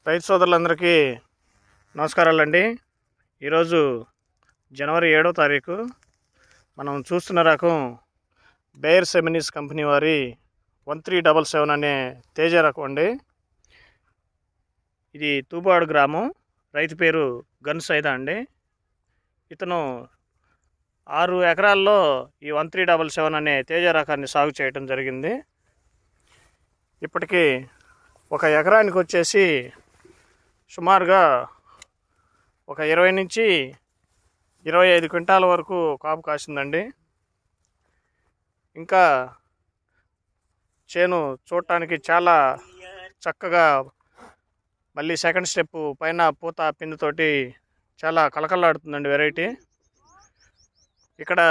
రైతు సోదరులందరికీ నమస్కారాలండి ఈరోజు జనవరి ఏడో తారీఖు మనం చూస్తున్న రకం బేర్ సెమినిస్ కంపెనీ వారి వన్ త్రీ డబల్ సెవెన్ అనే తేజ రకం అండి ఇది తూబాడు గ్రామం రైతు పేరు గన్ సైదా అండి ఇతను ఆరు ఎకరాల్లో ఈ వన్ త్రీ డబల్ సెవెన్ అనే తేజ రకాన్ని సాగు చేయటం జరిగింది ఇప్పటికీ ఒక ఎకరానికి వచ్చేసి సుమారుగా ఒక ఇరవై నుంచి ఇరవై ఐదు క్వింటాల వరకు కాపు కాసిందండి ఇంకా చేను చూడటానికి చాలా చక్కగా మళ్ళీ సెకండ్ స్టెప్ పైన పూత పిండితోటి చాలా కలకల్లాడుతుందండి వెరైటీ ఇక్కడ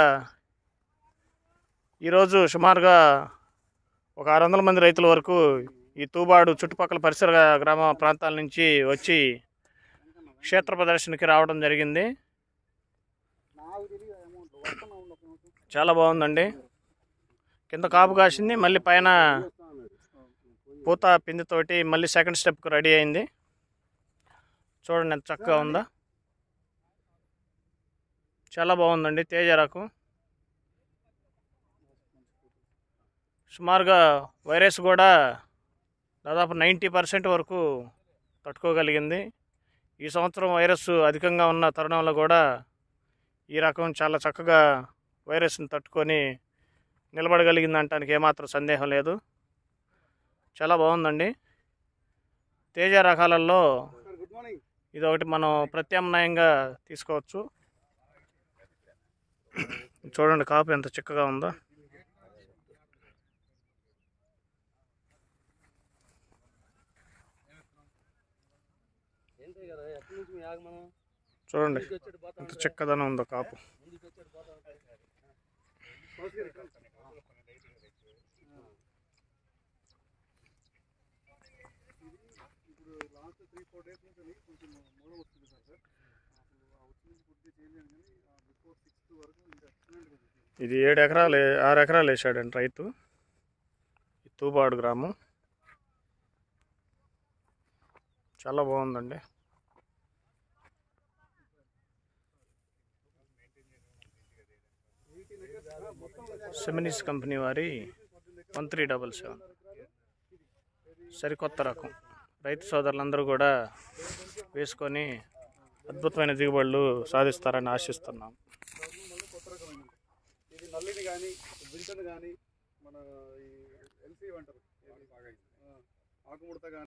ఈరోజు సుమారుగా ఒక ఆరు వందల మంది రైతుల వరకు ఈ తూబాడు చుట్టుపక్కల పరిసర గ్రామ ప్రాంతాల నుంచి వచ్చి క్షేత్ర ప్రదర్శనకి రావడం జరిగింది చాలా బాగుందండి కింద కాపు కాసింది మళ్ళీ పైన పూత పిండితోటి మళ్ళీ సెకండ్ స్టెప్కి రెడీ అయింది చూడండి ఎంత చక్కగా ఉందో చాలా బాగుందండి తేజ రకం సుమారుగా వైరస్ కూడా దాదాపు నైంటీ పర్సెంట్ వరకు తట్టుకోగలిగింది ఈ సంవత్సరం వైరస్ అధికంగా ఉన్న తరుణంలో కూడా ఈ రకం చాలా చక్కగా వైరస్ని తట్టుకొని నిలబడగలిగింది అనటానికి ఏమాత్రం సందేహం లేదు చాలా బాగుందండి తేజ రకాలలో ఇది ఒకటి మనం ప్రత్యామ్నాయంగా తీసుకోవచ్చు చూడండి కాపు ఎంత చిక్కగా ఉందో చూడండి ఎంత చిక్కదనం ఉందో కాపు ఇది ఏడు ఎకరాలు ఆరు ఎకరాలు వేసాడండి రైతు ఈ తూబాడు గ్రామం చాలా బాగుందండి సెమినిస్ కంపెనీ వారి వన్ త్రీ డబల్ సెవెన్ సరికొత్త రకం రైతు సోదరులందరూ కూడా వేసుకొని అద్భుతమైన దిగుబడులు సాధిస్తారని ఆశిస్తున్నాం ఇది నల్లిని కానీ బింటను కానీ మన ఈ ఎల్సీ అంటారు ఆకుముడత కానీ